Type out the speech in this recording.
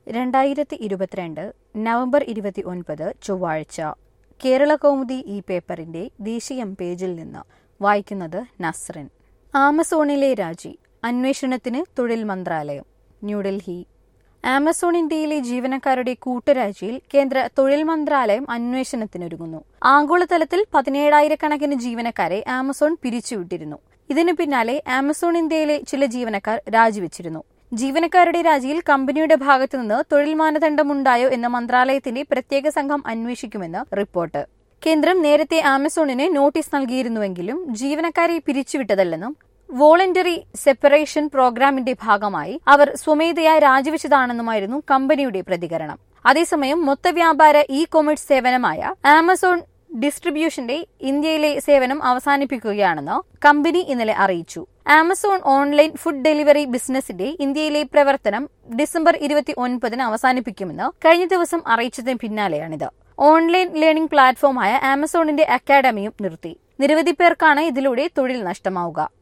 രണ്ടായിരത്തി ഇരുപത്തിരണ്ട് നവംബർ ഇരുപത്തി ഒൻപത് ചൊവ്വാഴ്ച കേരള കൗമുദി ഈ പേപ്പറിന്റെ ദേശീയം പേജിൽ നിന്ന് വായിക്കുന്നത് നസ്റിൻ ആമസോണിലെ രാജി അന്വേഷണത്തിന് തൊഴിൽ മന്ത്രാലയം ന്യൂഡൽഹി ആമസോൺ ഇന്ത്യയിലെ ജീവനക്കാരുടെ കൂട്ടരാജിയിൽ കേന്ദ്ര തൊഴിൽ മന്ത്രാലയം അന്വേഷണത്തിനൊരുങ്ങുന്നു ആഗോളതലത്തിൽ പതിനേഴായിരക്കണക്കിന് ജീവനക്കാരെ ആമസോൺ പിരിച്ചുവിട്ടിരുന്നു ഇതിനു പിന്നാലെ ആമസോൺ ഇന്ത്യയിലെ ചില ജീവനക്കാർ രാജിവെച്ചിരുന്നു ജീവനക്കാരുടെ രാജിയിൽ കമ്പനിയുടെ ഭാഗത്തുനിന്ന് തൊഴിൽ മാനദണ്ഡമുണ്ടായോ എന്ന മന്ത്രാലയത്തിന്റെ പ്രത്യേക സംഘം അന്വേഷിക്കുമെന്ന് റിപ്പോർട്ട് കേന്ദ്രം നേരത്തെ ആമസോണിന് നോട്ടീസ് നൽകിയിരുന്നുവെങ്കിലും ജീവനക്കാരെ പിരിച്ചുവിട്ടതല്ലെന്നും വോളണ്ടറി സെപ്പറേഷൻ പ്രോഗ്രാമിന്റെ ഭാഗമായി അവർ സ്വമേധയാ രാജിവെച്ചതാണെന്നുമായിരുന്നു കമ്പനിയുടെ പ്രതികരണം അതേസമയം മൊത്തവ്യാപാര ഇ കൊമേഴ്സ് സേവനമായ ആമസോൺ ഡിസ്ട്രിബ്യൂഷന്റെ ഇന്ത്യയിലെ സേവനം അവസാനിപ്പിക്കുകയാണെന്ന് കമ്പനി ഇന്നലെ അറിയിച്ചു ആമസോൺ ഓൺലൈൻ ഫുഡ് ഡെലിവറി ബിസിനസിന്റെ ഇന്ത്യയിലെ പ്രവർത്തനം ഡിസംബർ ഇരുപത്തി ഒൻപതിന് അവസാനിപ്പിക്കുമെന്ന് കഴിഞ്ഞ ദിവസം അറിയിച്ചതിന് പിന്നാലെയാണിത് ഓൺലൈൻ ലേണിംഗ് പ്ലാറ്റ്ഫോമായ ആമസോണിന്റെ അക്കാഡമിയും നിർത്തി നിരവധി പേർക്കാണ് ഇതിലൂടെ തൊഴിൽ നഷ്ടമാവുക